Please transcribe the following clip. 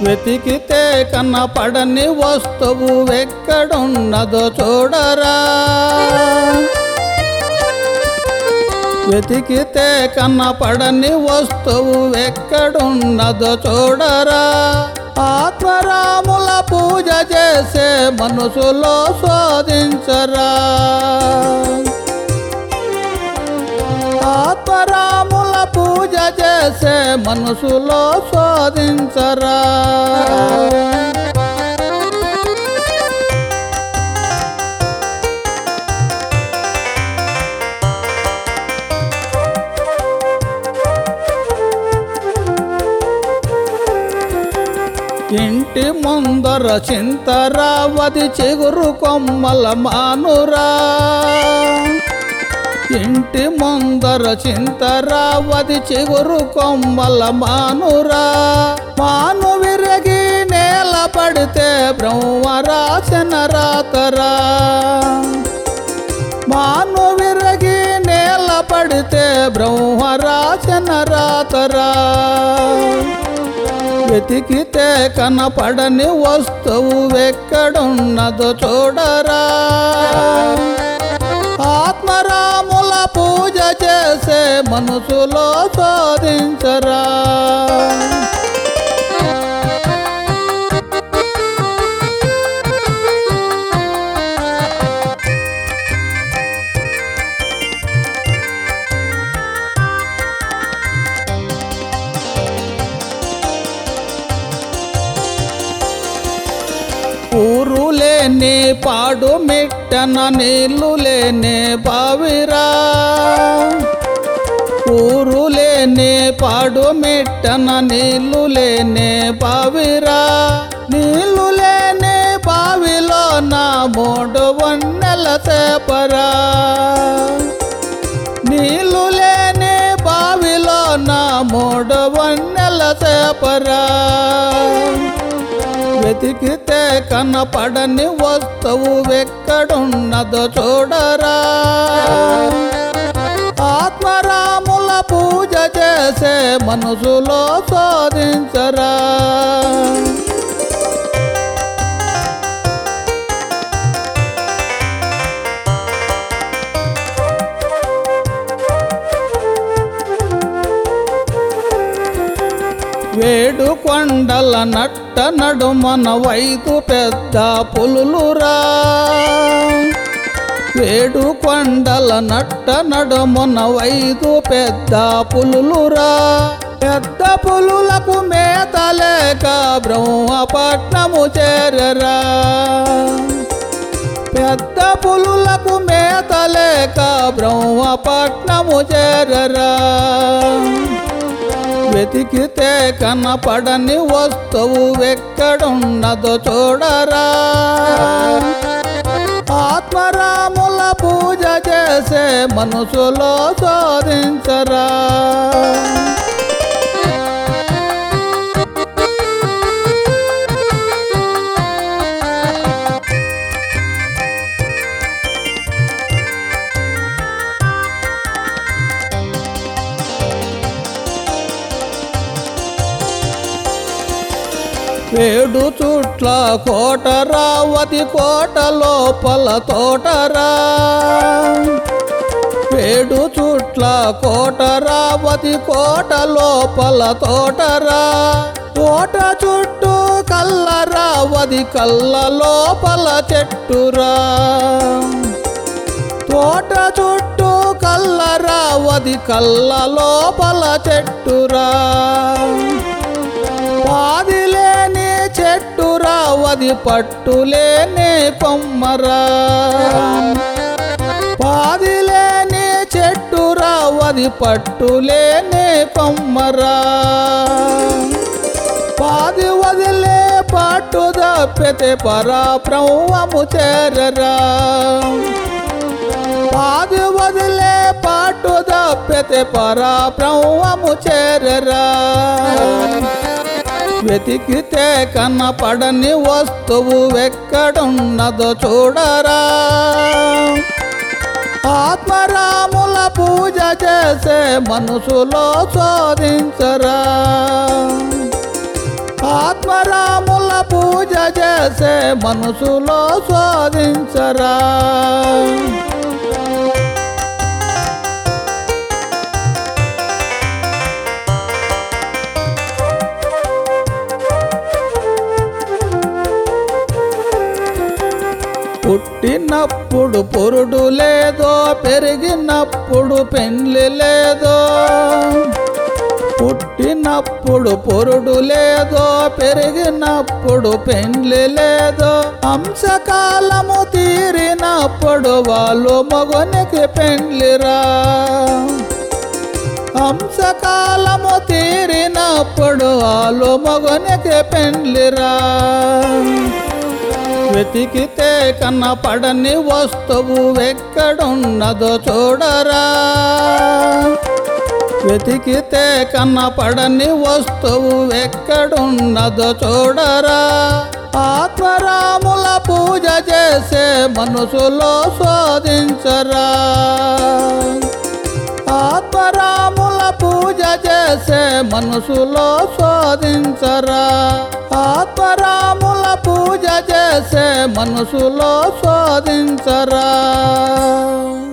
వెతికితే కనపడని వస్తువు ఎక్కడున్నదో చూడరా వెతికితే కనపడని వస్తువు ఎక్కడున్నదో చూడరా ఆత్మరాముల పూజ చేసే మనసులో శోధించరా ఆత్మరాముల పూజ చేసే మనసులో శోధించరా ఇంటి ముందర చింతరావది చిగురు కొమ్మల మానురా ఇంటి ముందర చింతరావది చిగురు కొమ్మల మానురా మాను విరగి నేల పడితే బ్రహ్మరాసిన రాతరా మాను విరగి నేల పడితే బ్రహ్మరాసిన రాతరా వెతికితే కనపడని వస్తువు ఎక్కడున్నదో చూడరా ఆత్మరాముల పూజ చేసే మనసులో శోధించరా ఊరు లేని పాడు మిట్టన నీళ్లు లేని బావిరా ఊరు లేని పాడు మిట్టన నీళ్లు లేని బావిరా నీళ్లు లేని బావిలో నా మూడు వన్నెల చేపరా నీళ్లు లేని బావిలో నా మూడు వన్నెల చేపరా వెతికితే కనపడని వస్తువు ఎక్కడున్నదో చూడరా ఆత్మరాముల పూజ చేసే మనసులో శోధించరా వేడు కొండల నట్ట నడుమన వైదు పెద్ద పులులురా వేడు కొండల నట్ట నడుమన వైదు పెద్ద పులులురా పెద్ద పులులకు మేత లేక బ్రహ్మపట్నము చేరరా పెద్ద పులులకు మేత లేక బ్రహ్మపట్నము చేరరా వెతికితే కనపడని వస్తువు ఎక్కడున్నదో చూడరా ఆత్మరాముల పూజ చేసే మనసులో శోధించరా వేడు చుట్ల కోటరావతి కోట లోపల తోటరా వేడు చుట్ల కోటరావతి కోట లోపల తోటరా తోట చుట్టూ కల్లరావది కళ్ళ లోపల చెట్టురా తోట చుట్టూ కల్లరావది కళ్ళ లోపల చెట్టురా పాదిలేని చెట్టురా వది పట్టులేని కొమ్మరా పాదిలేని చెట్టురా వది పట్టులేని కొమ్మరా పాది వదిలే పట్టు దప్పితే పరాప్రమము చేరరా పాది వదిలే పాటు దప్పితే పరాప్రమము చేరరా వెతికితే కనపడని వస్తువు ఎక్కడున్నదో చూడరా ఆత్మరాముల పూజ చేసే మనసులో శోధించరా ఆత్మరాముల పూజ చేసే మనసులో శోధించరా పుట్టినప్పుడు పొరుడు లేదో పెరిగినప్పుడు పెండ్లి లేదో పుట్టినప్పుడు పొరుడు లేదో పెరిగినప్పుడు పెండ్లి లేదో అంశకాలము తీరినప్పుడు వాళ్ళు మగనికి పెండ్లిరా అంశకాలము తీరినప్పుడు వాళ్ళు మగనికి పెండ్లిరా వెతికితే కనపడని వస్తువు ఎక్కడున్నదో చూడరా వెతికితే కనపడని వస్తువు ఎక్కడున్నదో చూడరా ఆత్మరాముల పూజ చేసే మనసులో శోధించరా ఆత్మరాముల పూజ చేసే మనసులో శోధించరా ఆత్మరాముల పూజ చేసే మనసులో శోధించరా